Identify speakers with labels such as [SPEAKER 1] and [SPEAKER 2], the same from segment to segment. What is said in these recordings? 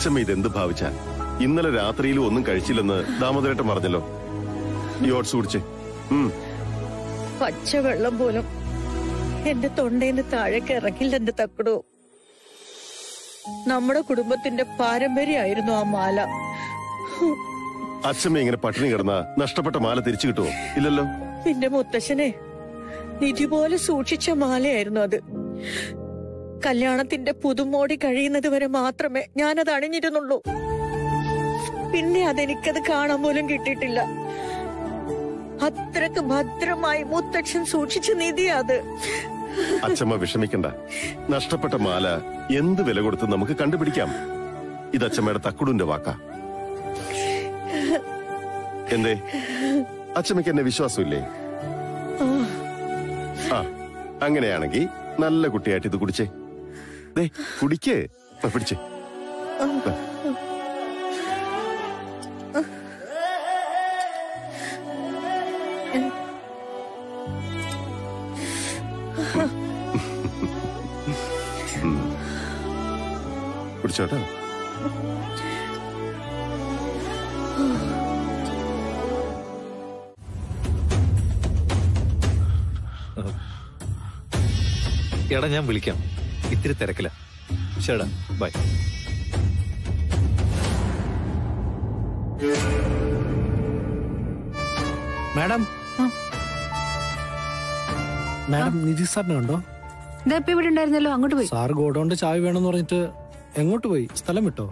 [SPEAKER 1] അച്ഛമ്മ ഇതെന്ത് ഭാവിച്ച ഇന്നലെ രാത്രിയിലും ഒന്നും കഴിച്ചില്ലെന്ന് ദാമോദരേട്ടൻ പറഞ്ഞല്ലോ ഈ ഓട്സ് കുടിച്ചേ ഉം
[SPEAKER 2] പച്ചവെള്ളം പോലും എന്റെ തൊണ്ടേന്ന് താഴേക്ക് ഇറങ്ങില്ല എന്റെ തക്കടു നമ്മുടെ കുടുംബത്തിന്റെ പാരമ്പര്യമായിരുന്നു ആ മാല
[SPEAKER 1] അച്ഛമ്മ ഇങ്ങനെ പട്ടിണി കിടന്ന നഷ്ടപ്പെട്ട മാല തിരിച്ചു കിട്ടുമോ ഇല്ലല്ലോ
[SPEAKER 2] എന്റെ മുത്തശ്ശനെ നിധി പോലെ സൂക്ഷിച്ച മാലയായിരുന്നു അത് കല്യാണത്തിന്റെ പുതുമോടി കഴിയുന്നത് വരെ മാത്രമേ ഞാനത് അണിഞ്ഞിരുന്നുള്ളൂ പിന്നെ അതെനിക്കത് കാണാൻ പോലും കിട്ടിയിട്ടില്ല അത്രക്ക് ഭദ്രമായി മുത്തച്ഛൻ സൂക്ഷിച്ച നിധിയാ അത്
[SPEAKER 1] അച്ഛമ്മ വിഷമിക്കണ്ട നഷ്ടപ്പെട്ട മാല എന്ത് വില കൊടുത്ത് നമുക്ക് കണ്ടുപിടിക്കാം ഇത് അച്ഛമ്മയുടെ തക്കുടുന്റെ വാക്കാ എന്തേ അച്ഛമ്മയ്ക്ക് എന്നെ വിശ്വാസമില്ലേ ആ അങ്ങനെയാണെങ്കിൽ നല്ല കുട്ടിയായിട്ട് ഇത് കുടിച്ചേ ദേ കുടിക്കേ ആ, പിടിച്ചേ കുടിച്ചോട്ടോ
[SPEAKER 3] എടാ ഞാൻ വിളിക്കാം ഇത്തിരി തിരക്കില്ല ശരിടാ ബൈ
[SPEAKER 4] മാഡം മാഡം നിധി സാറിനെ ഉണ്ടോ
[SPEAKER 5] ഇതാ ഇപ്പൊ ഇവിടെ ഉണ്ടായിരുന്നല്ലോ അങ്ങോട്ട് പോയി
[SPEAKER 4] സാർ ഗോഡൌണിന്റെ ചായ വേണമെന്ന് പറഞ്ഞിട്ട് എങ്ങോട്ട് പോയി സ്ഥലം വിട്ടോ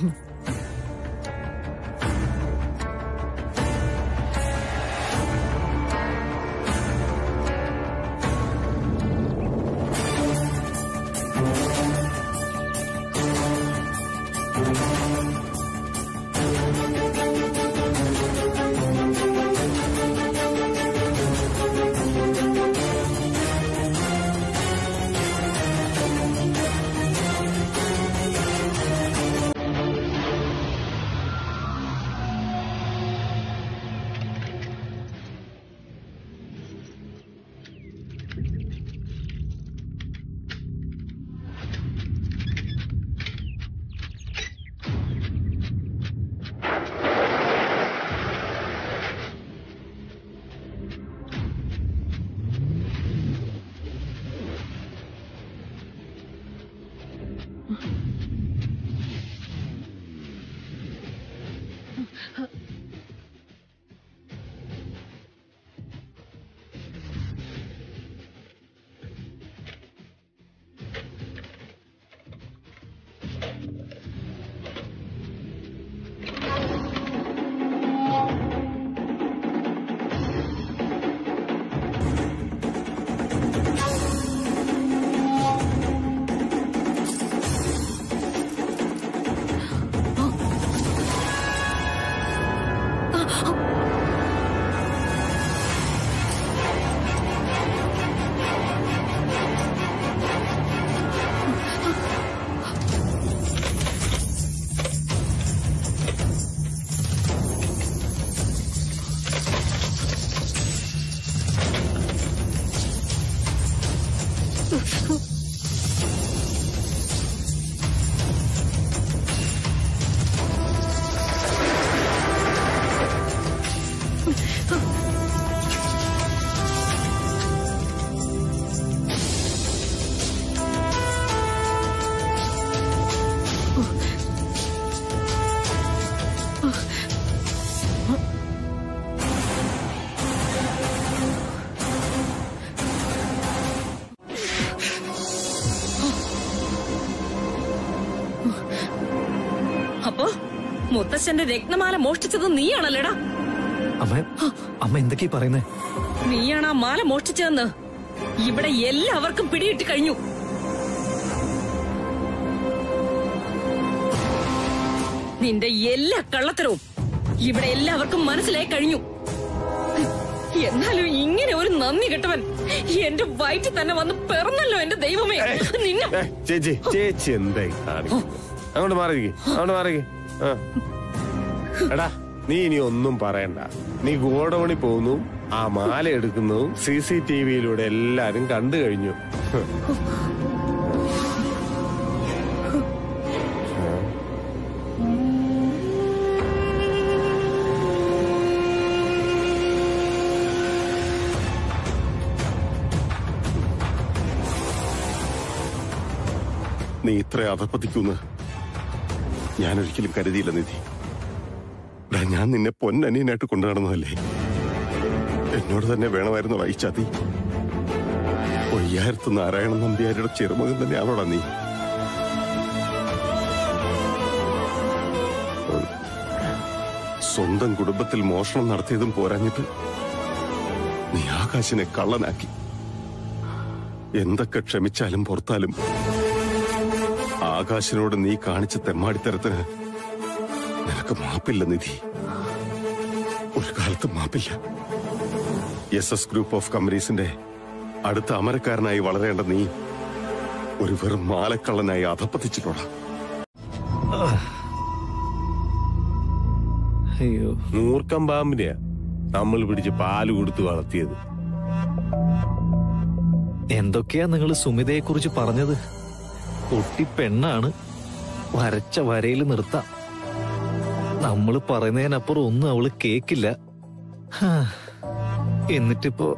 [SPEAKER 6] അപ്പോ മുത്തശ്ശന്റെ രത്നമാല മോഷ്ടിച്ചത് നീയാണല്ലേടാ
[SPEAKER 3] അമ്മ അമ്മ എന്തൊക്കെയാ പറയുന്നേ
[SPEAKER 6] നീയാണ് ആ മാല മോഷ്ടിച്ചതെന്ന് ഇവിടെ എല്ലാവർക്കും പിടിയിട്ട് കഴിഞ്ഞു നിന്റെ എല്ലാ കള്ളത്തരവും ഇവിടെ എല്ലാവർക്കും മനസ്സിലായി കഴിഞ്ഞു എന്നാലും ഇങ്ങനെ ഒരു നന്ദി കെട്ടവൻ എന്റെ വയറ്റിൽ തന്നെ വന്ന് പിറന്നല്ലോ എന്റെ ദൈവമേ നിന്നെ
[SPEAKER 1] ഏ, ചേച്ചി ചേച്ചി എന്തായി കാണിക്കുന്നത് അങ്ങോട്ട് മാറിയിരിക്കും അങ്ങോട്ട് മാറിയിരിക്കും ആ എടാ നീ ഇനി ഒന്നും പറയണ്ട നീ ഗോഡൌണിൽ പോകുന്നു ആ മാല എടുക്കുന്നു സി സി ടി വിയിലൂടെ എല്ലാരും കണ്ടു കഴിഞ്ഞു ഹ്.
[SPEAKER 7] നീ ഇത്ര അധപ്പതിക്കൂന്ന് ഞാൻ ഒരിക്കലും കരുതിയില്ല നിധി എടാ, ഞാൻ നിന്നെ പൊന്നനിയനായിട്ട് കൊണ്ടു നടന്നതല്ലേ എന്നോട് തന്നെ വേണമായിരുന്നു വായിച്ചാതി ഒയ്യായിരത്ത് നാരായണൻ നമ്പ്യാരുടെ ചെറുമകൻ തന്നെയാണോടാ നീ സ്വന്തം കുടുംബത്തിൽ മോഷണം നടത്തിയതും പോരാഞ്ഞിട്ട് നീ ആകാശിനെ കള്ളനാക്കി എന്തൊക്കെ ക്ഷമിച്ചാലും പുറത്താലും ആകാശിനോട് നീ കാണിച്ച തെമ്മാടിത്തരത്തിന് നിനക്ക് മാപ്പില്ല നിധി ഒരു കാലത്ത് മാപ്പില്ല എസ് എസ് ഗ്രൂപ്പ് ഓഫ് കമ്പനീസിന്റെ അടുത്ത അമരക്കാരനായി വളരേണ്ട നീ ഒരു വെറും മാലക്കള്ളനായി അധപ്പതിച്ചിട്ടുള്ള
[SPEAKER 3] അയ്യോ
[SPEAKER 1] മൂർക്കം പാമ്പിനെയാ നമ്മൾ പിടിച്ച് പാല് കൊടുത്ത് വളർത്തിയത്
[SPEAKER 3] എന്തൊക്കെയാ നിങ്ങൾ സുമിതയെ കുറിച്ച് പറഞ്ഞത് ഒട്ടി പെണ്ണാണ് വരച്ച വരയിൽ നിർത്താം നമ്മൾ പറയുന്നതിനപ്പുറം ഒന്നും അവള് കേക്കില്ല ഹാ. എന്നിട്ടിപ്പോ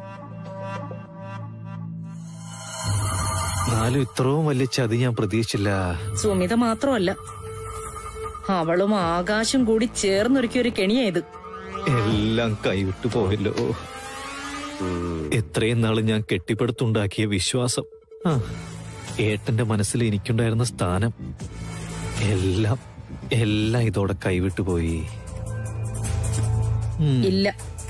[SPEAKER 3] എന്നാലും ഇത്രയും വലിയ ചതി ഞാൻ പ്രതീക്ഷിച്ചില്ല
[SPEAKER 6] സുമിത മാത്രമല്ല അവളും ആകാശം കൂടി ചേർന്നൊരുക്കിയ ഒരു കെണിയായത്
[SPEAKER 3] എല്ലാം കൈവിട്ടു പോയല്ലോ എത്രയും നാള് ഞാൻ കെട്ടിപ്പടുത്തുണ്ടാക്കിയ വിശ്വാസം ആ, ഏട്ടന്റെ മനസ്സിൽ എനിക്കുണ്ടായിരുന്ന സ്ഥാനം എല്ലാം എല്ലാം ഇതോടെ കൈവിട്ടു പോയി ഉം.
[SPEAKER 6] ഇല്ല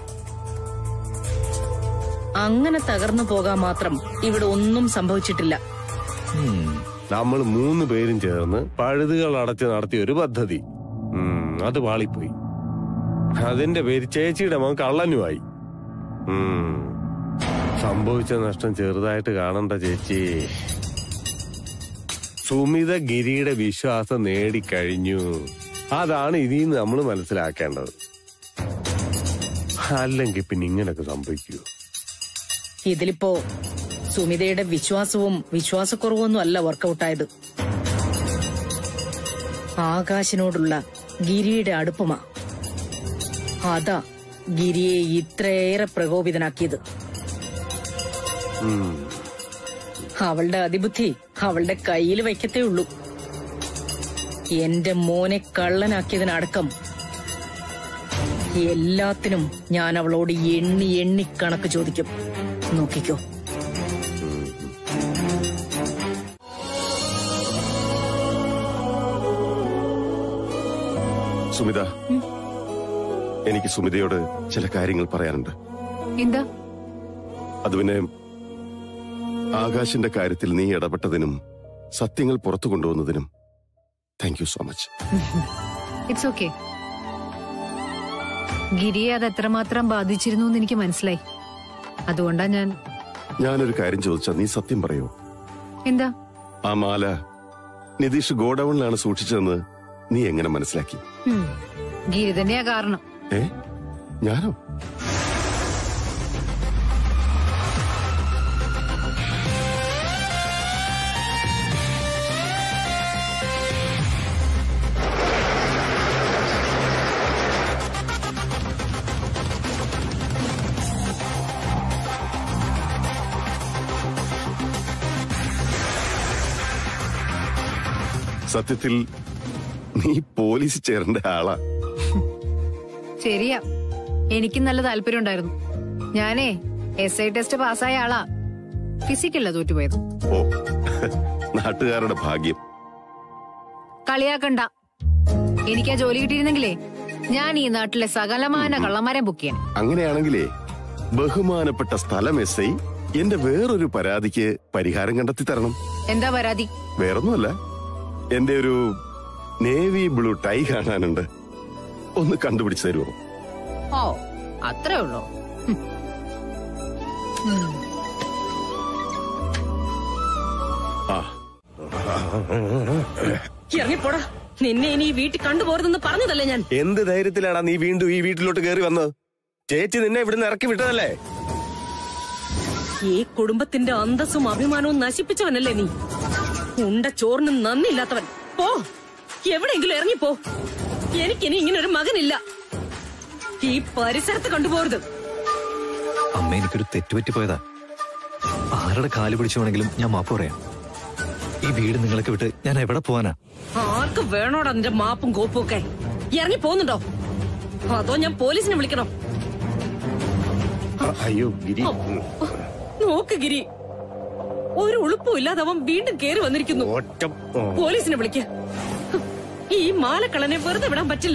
[SPEAKER 6] അങ്ങനെ തകർന്നു പോകാൻ മാത്രം ഇവിടെ ഒന്നും സംഭവിച്ചിട്ടില്ല
[SPEAKER 3] ഉം.
[SPEAKER 1] നമ്മൾ മൂന്ന് പേരും ചേർന്ന് പഴുതുകൾ അടച്ച് നടത്തിയ ഒരു പദ്ധതി ഉം, അത് പാളിപ്പോയി അതിന്റെ പേര് ചേച്ചിയുടെ മകൻ കള്ളനുമായി ഉം. സംഭവിച്ച നഷ്ടം ചെറുതായിട്ട് കാണണ്ട ചേച്ചി സുമിത ഗിരിയുടെ വിശ്വാസം നേടിക്കഴിഞ്ഞു അതാണ് ഇതിൽ നിന്ന് നമ്മൾ മനസ്സിലാക്കേണ്ടത് അല്ലെങ്കിൽ പിന്നെ ഇങ്ങനൊക്കെ സംഭവിക്കൂ
[SPEAKER 6] ഇതിലിപ്പോ സുമിതയുടെ വിശ്വാസവും വിശ്വാസക്കുറവൊന്നും അല്ല വർക്കൗട്ടായത് ആകാശിനോടുള്ള ഗിരിയുടെ അടുപ്പമാ അതാ ഗിരിയെ ഇത്രയേറെ പ്രകോപിതനാക്കിയത്
[SPEAKER 1] ഉം.
[SPEAKER 6] അവളുടെ അതിബുദ്ധി അവളുടെ കയ്യിൽ വയ്ക്കത്തേ ഉള്ളൂ എന്റെ മോനെ കള്ളനാക്കിയതിനടക്കം എല്ലാത്തിനും ഞാൻ അവളോട് എണ്ണി എണ്ണി കണക്ക് ചോദിക്കും നോക്കിക്കോ
[SPEAKER 7] സുമിത എനിക്ക് സുമിതയോട് ചില കാര്യങ്ങൾ പറയാനുണ്ട്
[SPEAKER 5] എന്താ
[SPEAKER 7] അത് പിന്നെ ആകാശിന്റെ കാര്യത്തിൽ നീ ഇടപെട്ടതിനും സത്യങ്ങൾ പുറത്തു കൊണ്ടുവന്നതിനും thank you so much
[SPEAKER 5] it's okay ഗിരിയെ അത് എത്രമാത്രം ബാധിച്ചിരുന്നു എന്ന് എനിക്ക് മനസ്സിലായി അതുകൊണ്ടാ ഞാൻ
[SPEAKER 7] ഞാനൊരു കാര്യം ചോദിച്ചാൽ നീ സത്യം പറയോ
[SPEAKER 5] എന്താ
[SPEAKER 7] ആ മാല നിതീഷ് ഗോഡൌണിലാണ് സൂക്ഷിച്ചതെന്ന് നീ എങ്ങനെ മനസ്സിലാക്കി
[SPEAKER 5] ഉം, ഗിരി തന്നെയാ കാരണം
[SPEAKER 7] ഏ ഞാനോ സത്യത്തിൽ നീ പോലീസ് ചേരേണ്ട ആളാ
[SPEAKER 5] ശരിയാ എനിക്കും നല്ല താല്പര്യം ഉണ്ടായിരുന്നു ഞാനേ എസ് ഐ ടെസ്റ്റ് പാസ്സായ ആളാ ഫിസിക്കല്ല തോറ്റുപോയത്
[SPEAKER 7] ഓ നാട്ടുകാരുടെ ഭാഗ്യം
[SPEAKER 5] കളിയാക്കണ്ട എനിക്ക് ആ ജോലി കിട്ടിയിരുന്നെങ്കിലേ ഞാൻ ഈ നാട്ടിലെ സകലമാന കള്ളന്മാരെ ബുക്ക് ചെയ്യാൻ
[SPEAKER 7] അങ്ങനെയാണെങ്കിലേ ബഹുമാനപ്പെട്ട സ്ഥലം എസ് ഐ എന്റെ വേറൊരു പരാതിക്ക് പരിഹാരം കണ്ടെത്തി തരണം
[SPEAKER 5] എന്താ പരാതി
[SPEAKER 7] വേറൊന്നുമല്ല എന്റെ ഒരു നേവി ബ്ലൂ ടൈ കാണാനുണ്ട് ഒന്ന് കണ്ടുപിടിച്ചു തരുമോ
[SPEAKER 5] ഓ അത്രേ ഉള്ളൂ ഹും. ഉം.
[SPEAKER 7] ആ
[SPEAKER 6] ഇറങ്ങിപ്പോടാ നിന്നെ ഇനി ഈ വീട്ടിൽ കണ്ടുപോരുതെന്ന് പറഞ്ഞതല്ലേ ഞാൻ
[SPEAKER 1] എന്ത് ധൈര്യത്തിലാടാ നീ വീണ്ടും ഈ വീട്ടിലോട്ട് കയറി വന്നത് ചേച്ചി നിന്നെ ഇവിടുന്ന് ഇറക്കി വിട്ടതല്ലേ
[SPEAKER 6] ഈ കുടുംബത്തിന്റെ അന്തസ്സും അഭിമാനവും നശിപ്പിച്ചവനല്ലേ നീ ഉണ്ട ചോറിന് നന്ദിയില്ലാത്തവൻ പോ എവിടെയെങ്കിലും ഇറങ്ങിപ്പോ എനിക്കിനി ഇങ്ങനെ ഒരു മകനില്ല ഈ പരിസരത്ത് കണ്ടുപോരുത്
[SPEAKER 3] അമ്മ എനിക്കൊരു തെറ്റുപറ്റി പോയതാ ആരുടെ കാല് പിടിച്ചു വേണമെങ്കിലും ഞാൻ മാപ്പ് പറയാം ഈ വീട് നിങ്ങളൊക്കെ വിട്ട് ഞാൻ എവിടെ പോവാനാ
[SPEAKER 6] ആർക്ക് വേണോടാ നിന്റെ മാപ്പും കോപ്പും ഒക്കെ ഇറങ്ങി പോകുന്നുണ്ടോ അതോ ഞാൻ പോലീസിനെ വിളിക്കണോ
[SPEAKER 1] അയ്യോ ഗിരി
[SPEAKER 6] നോക്ക് ഗിരി ഒരു ഉളുപ്പും ഇല്ലാതെ അവൻ വീണ്ടും കേറി വന്നിരിക്കുന്നു
[SPEAKER 1] ഒറ്റ ഓ.
[SPEAKER 6] പോലീസിനെ വിളിക്ക് ഈ മാലക്കള്ളനെ വെറുതെ വിടാൻ പറ്റില്ല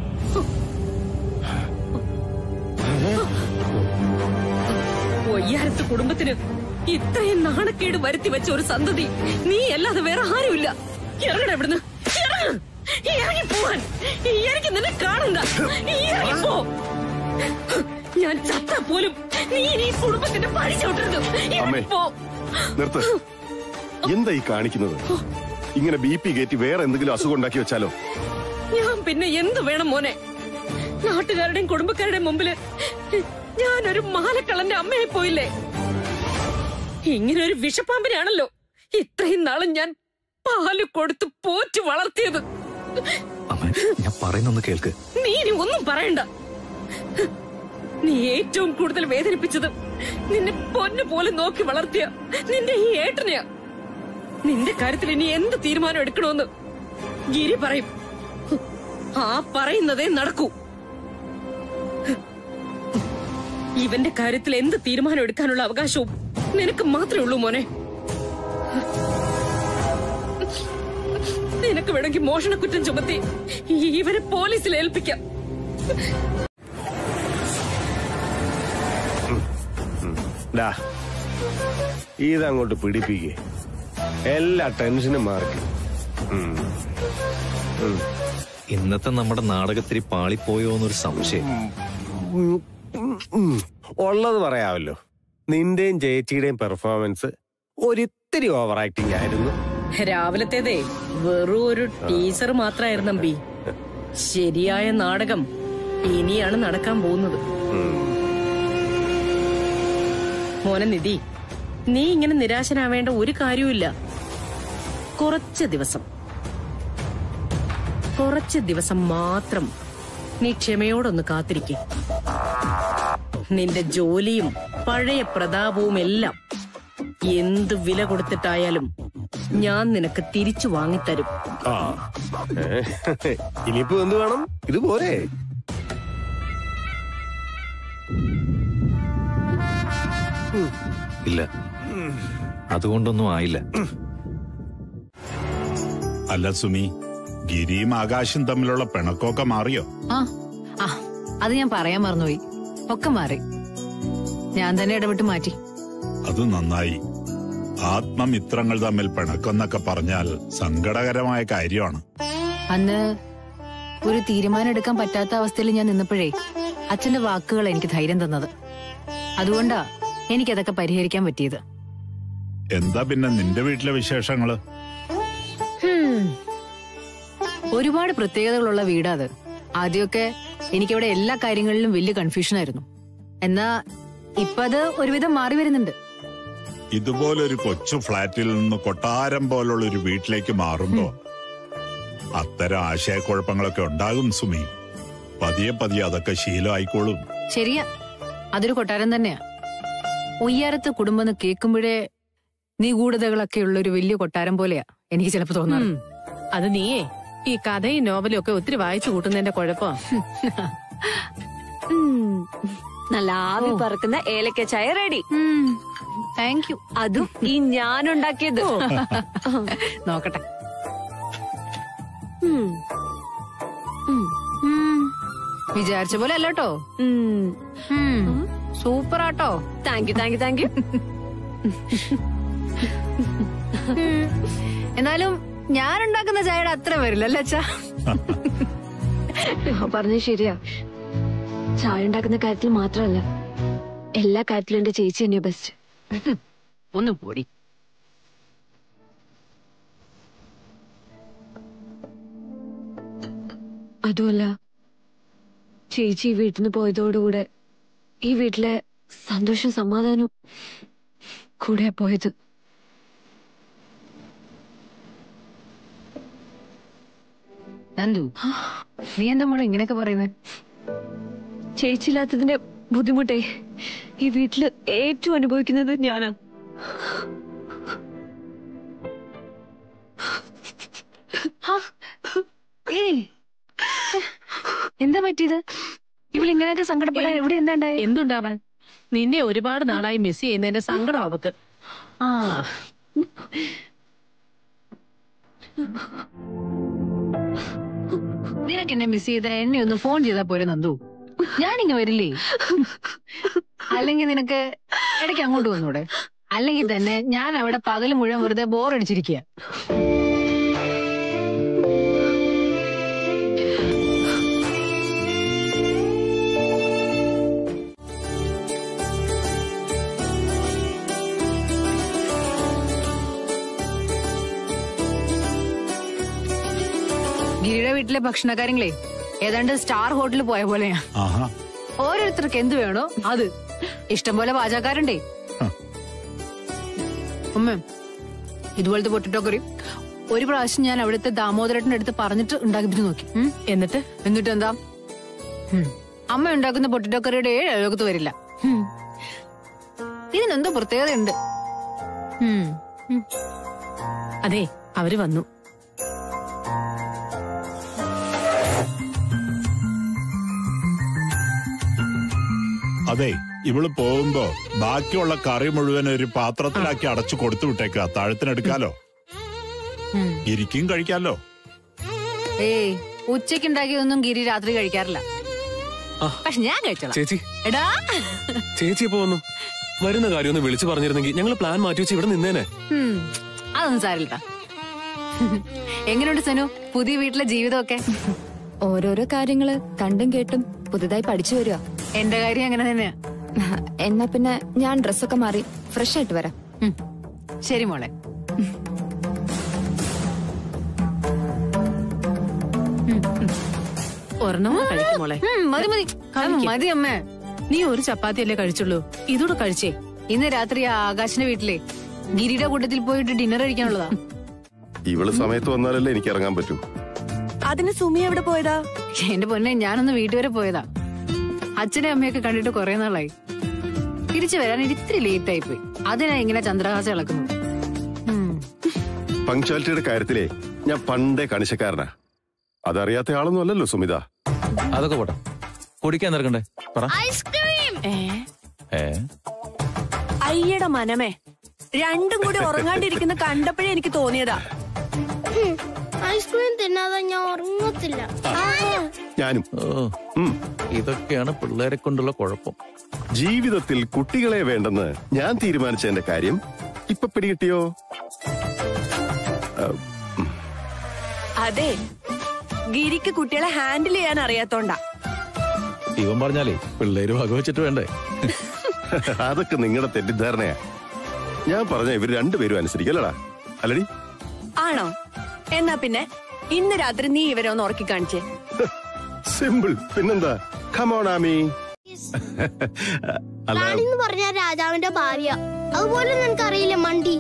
[SPEAKER 6] ഒയ്യാരത്ത് കുടുംബത്തിന് ഇത്രയും നാണക്കേട് വരുത്തി വെച്ച ഒരു സന്തതി നീ അല്ലാതെ വേറെ ആരുമില്ല ഇറങ്ങട ഇവിടുന്ന് ഇറങ്ങ്. ഇറങ്ങി പോവാൻ എനിക്ക് നിന്നെ കാണണ്ട ഇറങ്ങിപ്പോ ഞാൻ ചത്താ പോലും നീ ഇനി ഈ കുടുംബത്തിന്റെ പഴി ചവിട്ടരുത് ഇറങ്ങിപ്പോ
[SPEAKER 7] നിർത്ത് എന്താ ഈ കാണിക്കുന്നത് ഇങ്ങനെ ബി പി കയറ്റി വേറെ എന്തെങ്കിലും അസുഖം ഉണ്ടാക്കി വെച്ചാലോ
[SPEAKER 6] ഞാൻ പിന്നെ എന്ത് വേണം മോനെ നാട്ടുകാരുടെയും കുടുംബക്കാരുടെയും മുമ്പില് ഞാനൊരു മാലക്കള്ളന്റെ അമ്മയെ പോയില്ലേ ഇങ്ങനെ ഒരു വിഷപ്പാമ്പിനാണല്ലോ ഇത്രയും നാളും ഞാൻ പാല് കൊടുത്ത് പോറ്റി വളർത്തിയത്
[SPEAKER 3] അമ്മ ഞാൻ പറയുന്നൊന്ന് കേൾക്ക്
[SPEAKER 6] നീ ഇനി ഒന്നും പറയണ്ട നീ ഏറ്റവും കൂടുതൽ വേദനിപ്പിച്ചത് നിന്നെ പൊന്നു പോലെ നോക്കി വളർത്തിയ നിന്റെ ഈ ഏട്ടനെയാ നിന്റെ കാര്യത്തിൽ ഇനി എന്ത് തീരുമാനം എടുക്കണമെന്ന് ഗിരി പറയും ആ പറയുന്നതേ നടക്കൂ ഇവന്റെ കാര്യത്തിൽ എന്ത് തീരുമാനം എടുക്കാനുള്ള അവകാശവും നിനക്ക് മാത്രമേ ഉള്ളൂ മോനെ നിനക്ക് വേണമെങ്കിൽ മോഷണക്കുറ്റം ചുമത്തി ഇവരെ പോലീസിൽ ഏൽപ്പിക്കാം
[SPEAKER 1] ഡാ ഇതങ്ങോട്ട് പിടിപ്പിക്കേ എല്ലാ ടെൻഷനും മാർക്ക്
[SPEAKER 3] ഇന്നത്തെ നമ്മുടെ നാടകത്തിരി പാളിപ്പോയോ എന്നൊരു സംശയം
[SPEAKER 1] ഉള്ളത് പറയാമല്ലോ നിന്റെയും ചേച്ചിയുടെയും പെർഫോമൻസ് ഒരിത്തിരി ഓവർ ആക്ടിങ് ആയിരുന്നു
[SPEAKER 6] രാവിലത്തേതേ വെറും ഒരു ടീച്ചർ മാത്രമായിരുന്നു നമ്പി ശരിയായ നാടകം ഇനിയാണ് നടക്കാൻ പോകുന്നത് മോനെ നിധി നീ ഇങ്ങനെ നിരാശനാവേണ്ട ഒരു കാര്യവുമില്ല കുറച്ച് ദിവസം കുറച്ച് ദിവസം മാത്രം നീ ക്ഷമയോടൊന്ന് കാത്തിരിക്കെ നിന്റെ ജോലിയും പഴയ പ്രതാപവും എല്ലാം എന്ത് വില കൊടുത്തിട്ടായാലും ഞാൻ നിനക്ക് തിരിച്ചു വാങ്ങിത്തരും
[SPEAKER 1] ആ ഏ? ഇനിയിപ്പോ എന്ത് വേണം ഇത് പോരെ
[SPEAKER 3] ഇല്ല അതുകൊണ്ടൊന്നും ആയില്ല
[SPEAKER 8] അല്ല സുമി ഗിരിയും ആകാശും തമ്മിലുള്ള പിണക്കമൊക്കെ മാറിയോ
[SPEAKER 5] ആ ആ അത് ഞാൻ പറയാൻ മറന്നുപോയി ഒക്കെ മാറി ഞാൻ തന്നെ ഇടപെട്ട് മാറ്റി
[SPEAKER 8] അത് നന്നായി ആത്മമിത്രങ്ങൾ തമ്മിൽ പിണക്കെന്നൊക്കെ പറഞ്ഞാൽ സങ്കടകരമായ കാര്യമാണ്
[SPEAKER 5] അന്ന് ഒരു തീരുമാനം എടുക്കാൻ പറ്റാത്ത അവസ്ഥയിൽ ഞാൻ നിന്നപ്പോഴേ അച്ഛന്റെ വാക്കുകൾ എനിക്ക് ധൈര്യം തന്നത് അതുകൊണ്ടാ എനിക്കതൊക്കെ പരിഹരിക്കാൻ പറ്റിയത്
[SPEAKER 8] എന്താ പിന്നെ നിന്റെ വീട്ടിലെ വിശേഷങ്ങള്
[SPEAKER 5] ഹും. ഒരുപാട് പ്രത്യേകതകളുള്ള വീടാ അത് ആദ്യമൊക്കെ എനിക്കവിടെ എല്ലാ കാര്യങ്ങളിലും വലിയ കൺഫ്യൂഷൻ ആയിരുന്നു എന്നാ ഇപ്പൊ അത് ഒരുവിധം മാറി വരുന്നുണ്ട്
[SPEAKER 8] ഇതുപോലൊരു കൊച്ചു ഫ്ളാറ്റിൽ നിന്ന് കൊട്ടാരം പോലുള്ള ഒരു വീട്ടിലേക്ക് മാറുമ്പോ അത്തരം ആശയക്കുഴപ്പങ്ങളൊക്കെ ഉണ്ടാകും സുമി പതിയെ പതിയെ അതൊക്കെ ശീലമായിക്കോളും
[SPEAKER 5] ശരിയാ അതൊരു കൊട്ടാരം തന്നെയാ ഒയ്യാരത്ത് കുടുംബം എന്ന് കേൾക്കുമ്പോഴേ നിഗൂഢതകളൊക്കെ ഉള്ള ഒരു വലിയ കൊട്ടാരം പോലെയാ എനിക്ക് ചിലപ്പോ തോന്നാറ്
[SPEAKER 9] ഉം. അത് നീയേ ഈ കഥയും നോവലും ഒക്കെ ഒത്തിരി വായിച്ചു കൂട്ടുന്നതിന്റെ കുഴപ്പം
[SPEAKER 10] നല്ല ആവി പറക്കുന്ന ഏലക്ക ചായ റെഡി
[SPEAKER 5] താങ്ക് യു
[SPEAKER 10] അതും ഈ ഞാനുണ്ടാക്കിയത്
[SPEAKER 5] നോക്കട്ടെ
[SPEAKER 10] ഉം.
[SPEAKER 5] ഉം. വിചാരിച്ച പോലെ അല്ല കേട്ടോ
[SPEAKER 10] ഉം.
[SPEAKER 5] സൂപ്പർ ആട്ടോ
[SPEAKER 10] thank you thank you thank you
[SPEAKER 5] എന്നാലും ഞാൻ ഉണ്ടാക്കുന്ന ചായയുടെ അത്ര വരില്ല അല്ലേ അച്ഛാ
[SPEAKER 10] പറഞ്ഞത് ശരിയാ ചായ ഉണ്ടാക്കുന്ന കാര്യത്തിൽ മാത്രമല്ല എല്ലാ കാര്യത്തിലും എന്റെ ചേച്ചി തന്നെയാ ബെസ്റ്റ്
[SPEAKER 9] ഒന്ന് പൊടി
[SPEAKER 10] അതുമല്ല ചേച്ചി ഈ വീട്ടിൽ നിന്ന് പോയതോടുകൂടെ ഈ വീട്ടിലെ സന്തോഷം സമാധാനവും കൂടെ പോയത്
[SPEAKER 5] നന്ദു നീ എന്താ മോളെ ഇങ്ങനെയൊക്കെ പറയുന്നത്
[SPEAKER 10] ചേച്ചിയില്ലാത്തതിന്റെ ബുദ്ധിമുട്ടേ ഈ വീട്ടില് ഏറ്റവും അനുഭവിക്കുന്നത് ഞാനാ
[SPEAKER 5] ഏയ് എന്താ പറ്റിയത് ഇവളിങ്ങനെയൊക്കെ സങ്കടപ്പെടാൻ ഇവിടെ എന്താ ഉണ്ടായത്
[SPEAKER 9] എന്തുണ്ടാവാൻ നിന്നെ ഒരുപാട് നാളായി മിസ് ചെയ്യുന്നതിന്റെ സങ്കടം അവക്ക്
[SPEAKER 5] ആ നിനക്ക് എന്നെ മിസ് ചെയ്ത എന്നെ ഒന്ന് ഫോൺ ചെയ്താ പോരെ നന്ദു ഞാനിങ്ങ വരില്ലേ അല്ലെങ്കിൽ നിനക്ക് ഇടയ്ക്ക് അങ്ങോട്ട് വന്നൂടെ അല്ലെങ്കിൽ തന്നെ ഞാൻ അവിടെ പകൽ മുഴുവൻ വെറുതെ ബോറടിച്ചിരിക്കുക ഗിരിയുടെ വീട്ടിലെ ഭക്ഷണക്കാര്യങ്ങളെ ഏതാണ്ട് സ്റ്റാർ ഹോട്ടലിൽ പോയ പോലെയാ
[SPEAKER 8] ആഹാ
[SPEAKER 5] ഓരോരുത്തർക്ക് എന്ത് വേണോ അത് ഇഷ്ടംപോലെ പാചകക്കാരുണ്ടേ ഉമ്മ ഇതുപോലത്തെ പൊട്ടിട്ടോ കറി ഒരു പ്രാവശ്യം ഞാൻ അവിടുത്തെ ദാമോദരേട്ടന്റെ അടുത്ത് പറഞ്ഞിട്ട് ഉണ്ടാക്കിപ്പിച്ച് നോക്കി ഉം.
[SPEAKER 9] എന്നിട്ട്
[SPEAKER 5] എന്നിട്ട് എന്താ ഉം. അമ്മ ഉണ്ടാക്കുന്ന പൊട്ടിട്ടോ കറിയുടെ ഏഴ് അഴകത്ത് വരില്ല ഉം. ഇതിനെന്തോ പ്രത്യേകതയുണ്ട് ഉം. ഉം.
[SPEAKER 9] അതെ അവര് വന്നു
[SPEAKER 8] അതെ ഇവള് പോകുമ്പോ ബാക്കിയുള്ള കറി മുഴുവൻ ഒരു പാത്രത്തിലാക്കി അടച്ചു കൊടുത്തു വിട്ടേക്ക് അത്താഴത്തിനെടുക്കാലോ
[SPEAKER 5] ഉം.
[SPEAKER 8] ഇരിക്കും കഴിക്കാലോ
[SPEAKER 5] ഏയ് ഉച്ചയ്ക്ക് ഉണ്ടാക്കിയതൊന്നും ഗിരി രാത്രി കഴിക്കാറില്ല പക്ഷെ ഞാൻ കഴിച്ചോളാം
[SPEAKER 11] ചേച്ചി
[SPEAKER 5] എടാ
[SPEAKER 11] ചേച്ചി എപ്പോ വന്നു വരുന്ന കാര്യം ഒന്ന് വിളിച്ചു പറഞ്ഞിരുന്നെങ്കിൽ ഞങ്ങൾ പ്ലാൻ മാറ്റി വെച്ച് ഇവിടെ നിന്നേനെ
[SPEAKER 5] ഉം. അതൊന്നും സാരില്ല എങ്ങനെയുണ്ട് സനു പുതിയ വീട്ടിലെ ജീവിതമൊക്കെ
[SPEAKER 10] ഓരോരോ കാര്യങ്ങള് കണ്ടും കേട്ടും പുതുതായി പഠിച്ചു വരിക
[SPEAKER 5] എന്റെ കാര്യം അങ്ങനെ തന്നെയാ
[SPEAKER 10] എന്നാ പിന്നെ ഞാൻ ഡ്രസ്സൊക്കെ മാറി ഫ്രഷ് ആയിട്ട് വരാം
[SPEAKER 5] ഉം. ശരി മോളെ
[SPEAKER 9] ഒരെണ്ണം കഴിക്കും മോളെ
[SPEAKER 5] ഉം, മതി മതി
[SPEAKER 9] കഴിക്ക്.
[SPEAKER 5] മതി അമ്മേ
[SPEAKER 9] നീ ഒരു ചപ്പാത്തി അല്ലേ കഴിച്ചുള്ളൂ ഇതൂടെ കഴിച്ചേ
[SPEAKER 5] ഇന്ന് രാത്രി ആ ആകാശിന്റെ വീട്ടിലെ ഗിരിയുടെ കൂട്ടത്തിൽ പോയിട്ട് ഡിന്നർ കഴിക്കാനുള്ളതാ
[SPEAKER 7] ഇവള് സമയത്ത് വന്നാലല്ലേ എനിക്ക് ഇറങ്ങാൻ പറ്റൂ
[SPEAKER 2] അതിന് സുമി എവിടെ പോയതാ
[SPEAKER 5] എന്റെ പൊന്നെ ഞാനൊന്ന് വീട്ടു വരെ പോയതാ അച്ഛനെ അമ്മയൊക്കെ കണ്ടിട്ട് കുറെ നാളായി തിരിച്ചു വരാൻ ഇത്തിരി ലേറ്റ് ആയി പോയി അതിനാ ഇങ്ങനെ ചന്ദ്രഹാസം ഇളക്കുന്നു ഉം.
[SPEAKER 7] പങ്ക്ച്വാലിറ്റിയുടെ കാര്യത്തിലേ ഞാൻ പണ്ടേ കണിശക്കാരനാ അതറിയാത്ത ആളൊന്നും അല്ലല്ലോ സുമിത
[SPEAKER 3] അതൊക്കെ പോട്ടെ കുടിക്കാൻ നിറക്കണ്ടേ പറ
[SPEAKER 2] ഐസ്ക്രീം
[SPEAKER 3] ഏ
[SPEAKER 2] അയ്യട മനമേ രണ്ടും കൂടി ഉറങ്ങാണ്ടിരിക്കുന്ന കണ്ടപ്പോഴേ എനിക്ക് തോന്നിയതാ
[SPEAKER 12] ഐസ്ക്രീം തിന്നാതെ ഞാൻ ഉറങ്ങത്തില്ല
[SPEAKER 7] ഞാനും
[SPEAKER 3] ഓ
[SPEAKER 7] ഉം.
[SPEAKER 3] ഇതൊക്കെയാണ് പിള്ളേരെ കൊണ്ടുള്ള കുഴപ്പം
[SPEAKER 7] ജീവിതത്തിൽ കുട്ടികളെ വേണ്ടെന്ന് ഞാൻ തീരുമാനിച്ചതിന്റെ കാര്യം ഇപ്പൊ പിടികിട്ടിയോ
[SPEAKER 2] അതെ ഗിരിക്ക് കുട്ടികളെ ഹാൻഡിൽ ചെയ്യാൻ അറിയാത്തോണ്ടാ
[SPEAKER 3] ഇവൻ പറഞ്ഞാലേ പിള്ളേര് വകവെച്ചിട്ട് വേണ്ടേ
[SPEAKER 7] അതൊക്കെ നിങ്ങളുടെ തെറ്റിദ്ധാരണയാ ഞാൻ പറഞ്ഞ ഇവർ രണ്ടുപേരും അനുസരിക്കല്ലടാ അല്ലടി
[SPEAKER 2] ആണോ എന്നാ പിന്നെ ഇന്ന് രാത്രി നീ ഇവരെ ഒന്ന് ഉറക്കി കാണിച്ചേ
[SPEAKER 7] സിമ്പിൾ പിന്നെന്താ കമോൺ ആമി അല്ല
[SPEAKER 12] റാണി എന്ന് പറഞ്ഞ രാജാവിന്റെ ഭാര്യ അതുപോലെ നിനക്കറിയില്ല മണ്ടി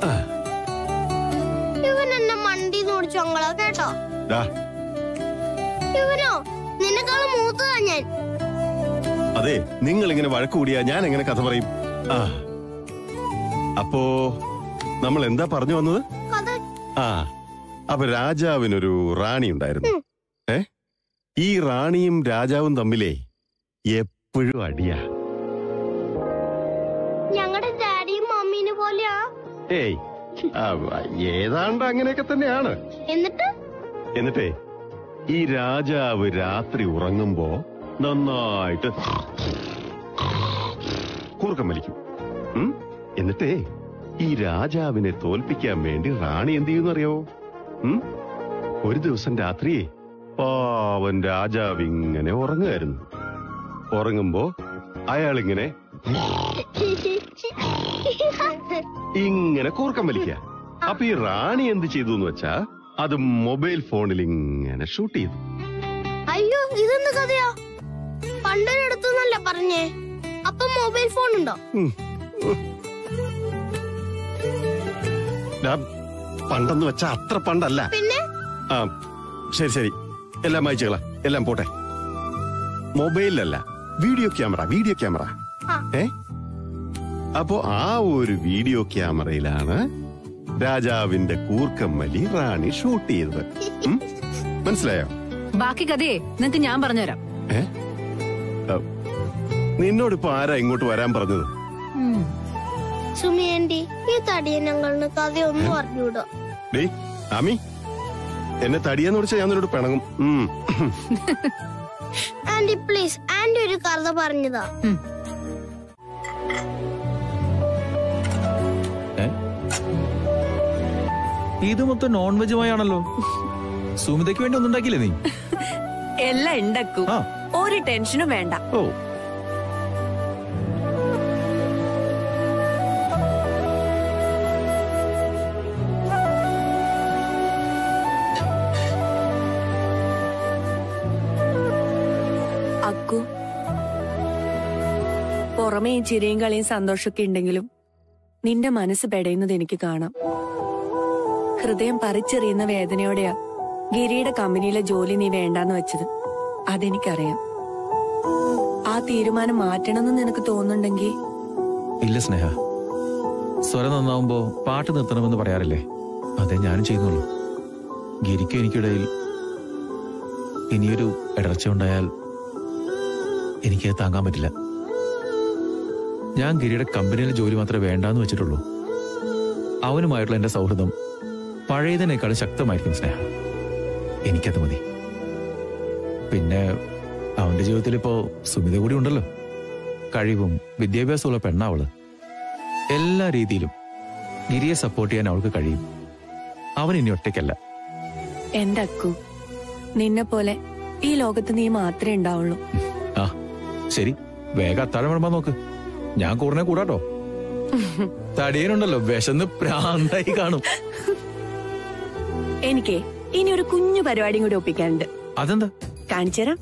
[SPEAKER 12] ഇവൻ എന്നെ മണ്ടി ഓടിച്ചു അങ്ങളാ കേട്ടോ
[SPEAKER 7] ദാ,
[SPEAKER 12] ഇവനോ നിന്നെക്കാളും മൂത്തതാ ഞാൻ
[SPEAKER 7] അതെ നിങ്ങൾ ഇങ്ങനെ വഴക്ക് കൂടിയാ ഞാൻ എങ്ങനെ കഥ പറയും ആ അപ്പോ നമ്മൾ എന്താ പറഞ്ഞു വന്നത്
[SPEAKER 12] കഥ
[SPEAKER 7] ആ അപ്പൊ രാജാവിനൊരു റാണി ഉണ്ടായിരുന്നു ഏ ഈ റാണിയും രാജാവും തമ്മിലേ എപ്പോഴും അടിയാ
[SPEAKER 12] ഞങ്ങളുടെ ഡാഡിയും മമ്മീനെ പോലെയാ
[SPEAKER 7] ഏയ് ആ, ഏതാണ്ട് അങ്ങനെയൊക്കെ തന്നെയാണ്
[SPEAKER 12] എന്നിട്ട്
[SPEAKER 7] എന്നിട്ടേ ഈ രാജാവ് രാത്രി ഉറങ്ങുമ്പോ നന്നായിട്ട് കൂർക്കം വലിക്കും ഉം? എന്നിട്ടേ ഈ രാജാവിനെ തോൽപ്പിക്കാൻ വേണ്ടി റാണി എന്ത് ചെയ്യുന്നറിയോ ഉം? ഒരു ദിവസം രാത്രി പാവൻ രാജാവ് ഇങ്ങനെ ഉറങ്ങുമായിരുന്നു ഉറങ്ങുമ്പോ അയാളിങ്ങനെ ഇങ്ങനെ കൂർക്കം വലിക്കുക അപ്പൊ ഈ റാണി എന്ത് ചെയ്തു എന്ന് വെച്ചാ അത് മൊബൈൽ ഫോണിൽ ഇങ്ങനെ ഷൂട്ട് ചെയ്തു
[SPEAKER 12] അയ്യോ ഇതെന്ത് കഥയാ പണ്ടൊരിടത്തുനിന്നല്ല പറഞ്ഞേ അപ്പൊ മൊബൈൽ ഫോൺ ഉണ്ടോ
[SPEAKER 7] ഡാ, പണ്ടെന്ന് വെച്ചാ അത്ര പണ്ടല്ല
[SPEAKER 12] പിന്നെ
[SPEAKER 7] ആ ശരി ശരി എല്ലാം വായിച്ചുകളാ എല്ലാം പോട്ടെ മൊബൈലിലല്ല വീഡിയോ ക്യാമറ വീഡിയോ ക്യാമറ ഏ അപ്പോ ആ ഒരു വീഡിയോ ക്യാമറയിലാണ് രാജാവിന്റെ കൂർക്കമ്മലി റാണി ഷൂട്ട് ചെയ്തത് ഉം? മനസ്സിലായോ
[SPEAKER 5] ബാക്കി കഥയെ നിങ്ങക്ക് ഞാൻ പറഞ്ഞുതരാം
[SPEAKER 7] ഏ ആ, നിന്നോടിപ്പോ ആരാ ഇങ്ങോട്ട് വരാൻ പറഞ്ഞത്
[SPEAKER 12] സുമി ആന്റി ഈ തടിയനങ്ങളിന് കഥയൊന്നും അറിഞ്ഞൂടോ
[SPEAKER 7] ഡേ ആമി എന്നെ തടിയെന്ന് വിളിച്ചാൽ ഞാൻ നിന്നോട് പിണങ്ങും ഉം.
[SPEAKER 12] ആന്റി പ്ലീസ് ആന്റി ഒരു കഥ പറഞ്ഞതാ
[SPEAKER 13] ഇത് മൊത്തം നോൺ വെജുമായാണല്ലോ സുമിതയ്ക്ക് വേണ്ടി ഒന്നും ഉണ്ടാക്കിയില്ലേ നീ
[SPEAKER 14] എല്ലാം ഉണ്ടാക്കും ഒരു ടെൻഷനും വേണ്ട
[SPEAKER 13] ഓ
[SPEAKER 14] അക്കു പുറമേ ഈ ചിരിയും കളിയും സന്തോഷമൊക്കെ ഉണ്ടെങ്കിലും നിന്റെ മനസ്സ് പെടയുന്നത് എനിക്ക് കാണാം ഹൃദയം പറിച്ചെറിയുന്ന വേദനയോടെയാ ഗിരിയുടെ കമ്പനിയിലെ ജോലി നീ വേണ്ടാന്ന് വെച്ചത് അതെനിക്കറിയാം ആ തീരുമാനം മാറ്റണമെന്ന് നിനക്ക് തോന്നുന്നുണ്ടെങ്കിൽ
[SPEAKER 13] ഇല്ല സ്നേഹ സ്വരം നന്നാവുമ്പോ പാട്ട് നിർത്തണമെന്ന് പറയാറില്ലേ അതേ ഞാനും ചെയ്യുന്നുള്ളൂ ഗിരിക്കും എനിക്കിടയിൽ ഇനിയൊരു ഇടർച്ച ഉണ്ടായാൽ എനിക്ക് താങ്ങാൻ പറ്റില്ല ഞാൻ ഗിരിയുടെ കമ്പനിയിലെ ജോലി മാത്രമേ വേണ്ടാന്ന് വെച്ചിട്ടുള്ളൂ അവനുമായിട്ടുള്ള എന്റെ സൗഹൃദം പഴയതിനേക്കാളും ശക്തമായിരിക്കും സ്നേഹ എനിക്കത് മതി പിന്നെ അവന്റെ ജീവിതത്തിൽ ഇപ്പോ സുമിത കൂടി ഉണ്ടല്ലോ കഴിവും വിദ്യാഭ്യാസമുള്ള പെണ്ണാവള് എല്ലാ രീതിയിലും ഗിരിയെ സപ്പോർട്ട് ചെയ്യാൻ അവൾക്ക് കഴിയും അവൻ ഇനി ഒറ്റയ്ക്കല്ല
[SPEAKER 14] എന്റെ അക്കു നിന്നെ പോലെ ഈ ലോകത്ത് നീ മാത്രമേ ഉണ്ടാവുള്ളൂ
[SPEAKER 13] ആ ശരി വേഗം അത്താഴം വിളമ്പാൻ നോക്ക് ഞാൻ കൂടനെ കൂടാട്ടോ തടിയനുണ്ടല്ലോ വിശന്ന് പ്രാന്തായി കാണും
[SPEAKER 14] എനിക്ക് ഇനി ഒരു കുഞ്ഞു പരിപാടിയും കൂടി ഒപ്പിക്കാനുണ്ട്
[SPEAKER 13] അതെന്താ
[SPEAKER 14] കാണിച്ചു തരാം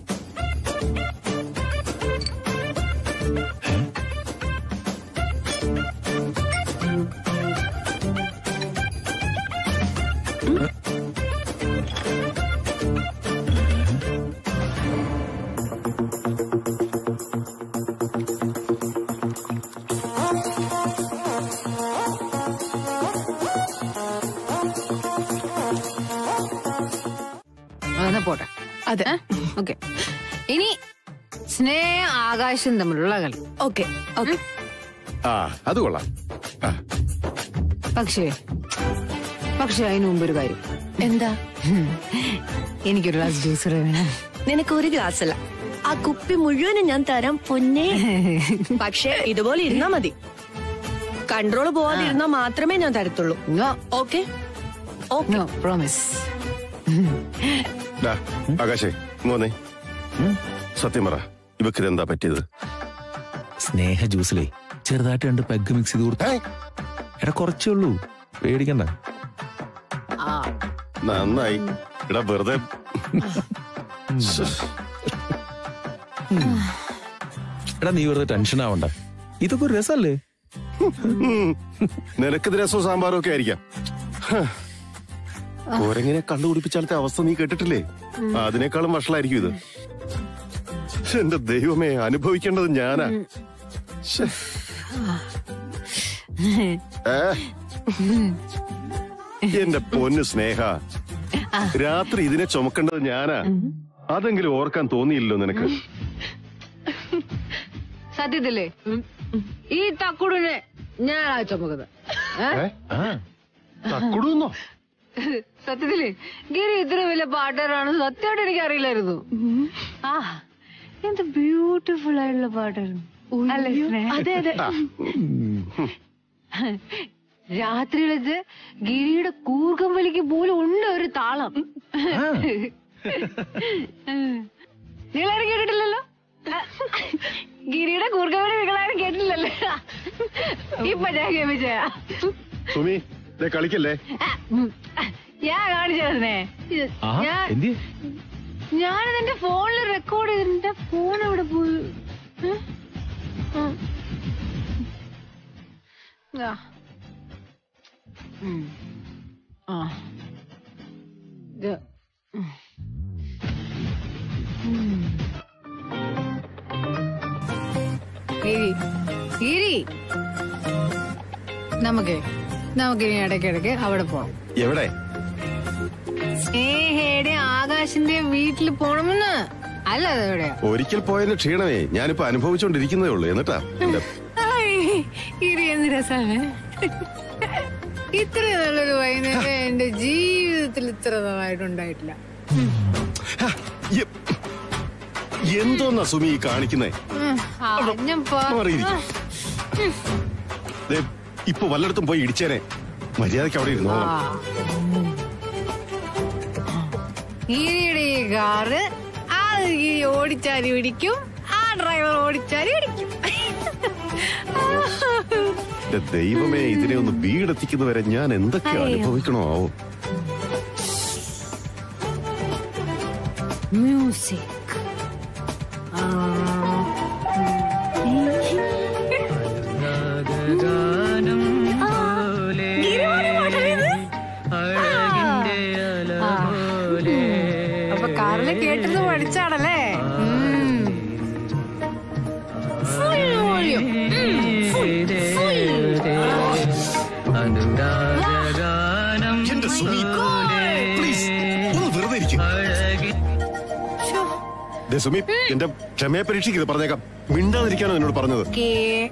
[SPEAKER 5] എന്നാ പോട്ടെ
[SPEAKER 14] അതെ
[SPEAKER 5] ഓക്കെ ഇനി സ്നേഹ ആകാശം തമ്മിലുള്ള കളി
[SPEAKER 14] ഓക്കെ ഓക്കെ
[SPEAKER 7] ആ അത് കൊള്ളാം ആ,
[SPEAKER 5] പക്ഷേ പക്ഷെ അതിനു മുമ്പ് ഒരു കാര്യം
[SPEAKER 14] എന്താ
[SPEAKER 5] എനിക്കൊരു ഗ്ലാസ് ജ്യൂസ് വേണം
[SPEAKER 14] നിനക്ക് ഒരു ഗ്ലാസ് അല്ല ആ കുപ്പി മുഴുവനും ഞാൻ തരാം പൊന്നെ പക്ഷെ ഇതുപോലെ ഇരുന്നാ മതി കൺട്രോൾ പോവാതിരുന്നാ മാത്രമേ ഞാൻ തരത്തുള്ളൂ ഓക്കെ
[SPEAKER 5] നോ പ്രോമിസ്
[SPEAKER 7] ഡാ, ആകാശേ ഇങ്ങോന്നേ സത്യം പറ ഇവക്ക് ഇതെന്താ പറ്റിയത്
[SPEAKER 13] സ്നേഹ ജ്യൂസിലേ ചെറുതായിട്ട് രണ്ട് പെഗ് മിക്സ് ചെയ്ത് കൊടുത്തു എടാ കുറച്ചേ ഉള്ളൂ പേടിക്കണ്ട
[SPEAKER 7] നന്നായി എടാ വെറുതെ ശ്ശ്.
[SPEAKER 13] എടാ നീ വെറുതെ ടെൻഷൻ ആവണ്ട ഇതൊക്കെ ഒരു രസമല്ലേ
[SPEAKER 7] ഉം. നിനക്കിത് രസവും സാമ്പാറും ഒക്കെ ആയിരിക്കാം ഹ. കോരങ്ങിനെ കണ്ടുപിടിപ്പിച്ചാലത്തെ അവസ്ഥ നീ കേട്ടിട്ടില്ലേ അതിനേക്കാളും വഷളായിരിക്കും ഇത് എന്റെ ദൈവമേ അനുഭവിക്കേണ്ടത് ഞാനാ ശ്ശെ. ഏ? എന്റെ പൊന്നു സ്നേഹ രാത്രി ഇതിനെ ചുമക്കേണ്ടത് ഞാനാ അതെങ്കിലും ഓർക്കാൻ തോന്നിയില്ലല്ലോ നിനക്ക്
[SPEAKER 5] സത്യത്തില്ലേ ഈ തക്കുടിനെ ഞാനാ ചുമക്കുന്നത് ഏ?
[SPEAKER 7] തക്കുടുന്നോ
[SPEAKER 5] സത്യത്തില് ഗിരി ഇത്ര വലിയ പാട്ടുകാരാണ് സത്യമായിട്ട് എനിക്ക് അറിയില്ലായിരുന്നു ആ എന്ത് ബ്യൂട്ടിഫുൾ ആയിട്ടുള്ള പാട്ടായിരുന്നു അല്ലേ സ്നേഹ?
[SPEAKER 14] അതെ അതെ
[SPEAKER 5] രാത്രി വെച്ച് ഗിരിയുടെ കൂർക്കം വലിക്ക് പോലും ഉണ്ട് ഒരു താളം നിങ്ങളാരും കേട്ടിട്ടില്ലല്ലോ ഗിരിയുടെ കൂർക്കം വലി നിങ്ങളാരും കേട്ടില്ലല്ലോ ഇപ്പൊ ഞാൻ കേൾപ്പിച്ച
[SPEAKER 7] സുമി ദേ കളിക്കല്ലേ
[SPEAKER 5] ഞാൻ കാണിച്ചേ
[SPEAKER 13] ആഹാ,
[SPEAKER 5] ഞാൻ
[SPEAKER 13] എന്തിയെ?
[SPEAKER 5] ഞാനിത് എന്റെ ഫോണിൽ റെക്കോർഡ് ചെയ്ത് എന്റെ ഫോൺ എവിടെ പോയി ഏ? ആ. ആ. ഉം. ആ. ഇത്. ഉം. ഉം. ഗിരി ഗിരി നമുക്ക് നമുക്കിനി ഇടയ്ക്കിടയ്ക്ക് അവിടെ പോണം
[SPEAKER 7] എവിടെ
[SPEAKER 5] സ്നേഹയുടെ ആകാശിന്റെ വീട്ടിൽ പോണമെന്ന് അല്ല അതെവിടെയാ
[SPEAKER 7] ഒരിക്കൽ പോയതിന് ക്ഷീണമേ ഞാനിപ്പോ അനുഭവിച്ചുകൊണ്ടിരിക്കുന്നതേ ഉള്ളൂ എന്നിട്ടാ എന്റെ
[SPEAKER 5] ഇത് എന്ത് രസാണ് ഇത്ര നല്ലൊരു വൈകുന്നേരം എന്റെ ജീവിതത്തിൽ ഇത്ര നന്നായിട്ടുണ്ടായിട്ടില്ല
[SPEAKER 7] എ- എന്തോന്നാ സുമി ഈ കാണിക്കുന്നേ
[SPEAKER 5] ഉം, ആ, ഞാൻ പോ-
[SPEAKER 7] മാറിയിരിക്ക്. ദേ, ഇപ്പൊ വല്ലയിടത്തും പോയി ഇടിച്ചേനെ മര്യാദക്ക് അവിടെ ഇരുന്നോ
[SPEAKER 5] ആ. ഗിരിയുടെ ഈ കാറ് ആ ഗിരി ഓടിച്ചാരി പിടിക്കും ആ ഡ്രൈവർ ഓടിച്ചാരി പിടിക്കും
[SPEAKER 7] എന്റെ ദൈവമേ ഇതിനെ ഒന്ന് വീടെത്തിക്കുന്നവരെ ഞാൻ എന്തൊക്കെ
[SPEAKER 5] അയ്യോ.
[SPEAKER 7] അനുഭവിക്കണോ ആവോ
[SPEAKER 5] മ്യൂസിക് അപ്പൊ കാറില് കേട്ടത് പഠിച്ചാണല്ലേ ഫുൾ വോളിയം
[SPEAKER 7] എന്റെ സുമി പ്ലീസ് ഒന്ന് വെറുതെ ഇരിക്കും ദേ സുമി എന്റെ ക്ഷമയെ പരീക്ഷിക്കരുത് പറഞ്ഞേക്കാം മിണ്ടാതിരിക്കാനോ എന്നോട് പറഞ്ഞത്
[SPEAKER 5] ഓക്കേ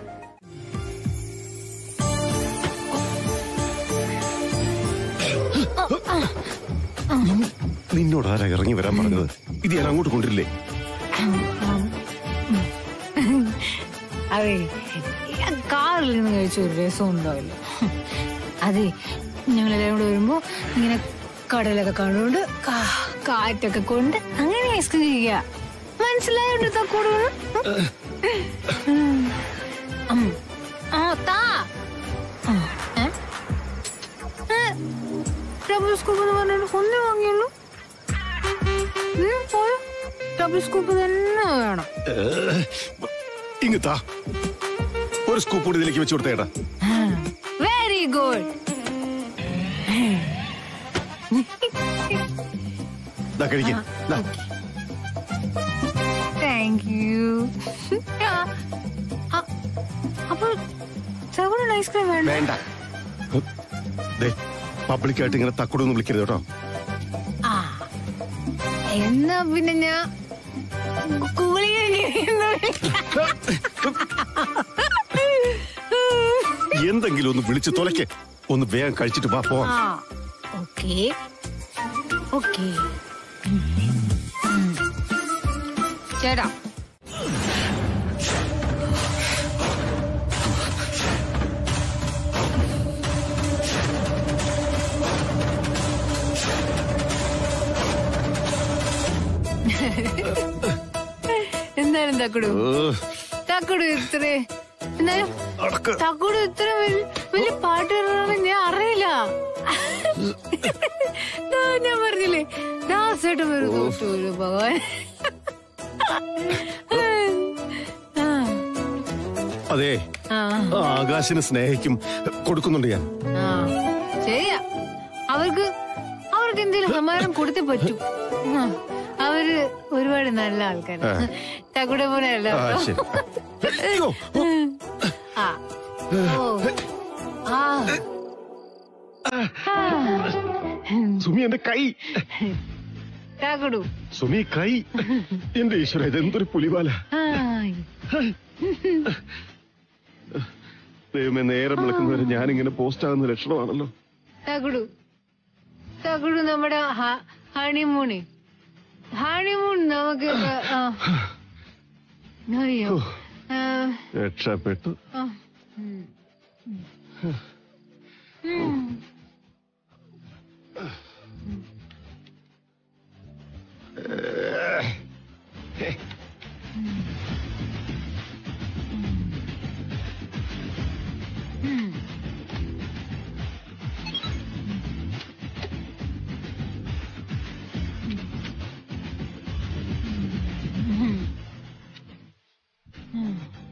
[SPEAKER 7] നിന്നോട് ആരാ ഇറങ്ങി വരാൻ പറഞ്ഞത് ഇത് ഞാൻ അങ്ങോട്ട് കൊണ്ടിരില്ലേ
[SPEAKER 5] അതെ ഈ കാറിൽ നിന്ന് കഴിച്ച ഒരു രസം ഉണ്ടാവില്ല അതെ ഞങ്ങളെല്ലാരും കൂടെ വരുമ്പോ ഇങ്ങനെ കടലൊക്കെ കണ്ടുകൊണ്ട് കാ- കാറ്റൊക്കെ കൊണ്ട് അങ്ങനെ ഐസ്ക്രീം കഴിക്കുക മനസ്സിലായോണ്ട് തക്കൂട് ആ താ ഡബിൾ സ്കൂപ്പ് എന്ന് പറഞ്ഞിട്ട് ഒന്നേ വാങ്ങിയുള്ളൂ ഉം, പോയോ ഡബിൾ സ്കൂപ്പ് തന്നെ വേണം
[SPEAKER 7] ഇങ്ങ് താ ഒരു സ്കൂപ്പ് കൂടി ഇതിലേക്ക് വെച്ച് കൊടുത്തേട്ടാ
[SPEAKER 5] വെരി ഗുഡ്
[SPEAKER 7] ദാ കഴിക്കാം ദാ.
[SPEAKER 5] താങ്ക് യു അപ്പൊ ചവടുള്ള ഐസ്ക്രീം വേണ്ട
[SPEAKER 7] വേണ്ട ദേ പബ്ലിക്കായിട്ട് ഇങ്ങനെ തക്കുടൊന്നും വിളിക്കരുത് കേട്ടോ
[SPEAKER 5] ആ എന്നാ പിന്നെ ഞാൻ കൂളിയെ എന്ന് വിളിക്കാം.
[SPEAKER 7] എന്തെങ്കിലും ഒന്ന് വിളിച്ച് തുലയ്ക്ക് ഒന്ന് വേഗം കഴിച്ചിട്ട് വാ പോവാം
[SPEAKER 5] ആ ഓക്കേ ഓക്കേ ചേട്ടാ എന്തായാലും തക്കുടു തക്കുടു ഇത്ര എന്നാലും തക്കുടു ഇത്ര വലി- വലിയ പാട്ട് പാടുന്നതാണെന്ന് ഞാൻ അറിയില്ല ദാ ഞാൻ പറഞ്ഞില്ലേ ദാസേട്ടൻ ഒരു തോറ്റു ഒരു ഭഗവാൻ ആ,
[SPEAKER 7] അതെ
[SPEAKER 5] ആ,
[SPEAKER 7] ആകാശിന് സ്നേഹിക്കും കൊടുക്കുന്നുണ്ട് ഞാൻ
[SPEAKER 5] ആ. ശരിയാ അവർക്ക് അവർക്ക് എന്തെങ്കിലും സമ്മാനം കൊടുത്തേ പറ്റൂ ആ, അവര് ഒരുപാട് നല്ല ആൾക്കാരാണ് തക്കുടെ പോലെ അല്ല
[SPEAKER 7] ആ,
[SPEAKER 5] കേട്ടോ.
[SPEAKER 7] ശരി. അയ്യോ.
[SPEAKER 5] ആ ഓ ആ ആ.
[SPEAKER 7] സുമി എന്റെ കൈ
[SPEAKER 5] തക്കുടു
[SPEAKER 7] സുമി കൈ എന്റെ ഈശ്വര ഇതെന്തൊരു പുലിവാല
[SPEAKER 5] ഹായ്
[SPEAKER 7] ദൈവമേ നേരം വിളക്കുന്നവരെ ഞാനിങ്ങനെ പോസ്റ്റ് ആകുന്ന ലക്ഷണമാണല്ലോ
[SPEAKER 5] തകുടു തകുടു നമ്മുടെ ഹ- ഹണിമൂണ് ഹണിമൂൺ നമുക്ക് ഇപ്പൊ, ആ. അയ്യോ ആ,
[SPEAKER 7] രക്ഷപ്പെട്ടു
[SPEAKER 5] ആ. ഉം. ഉം. ഉം. ഉം. ഉം.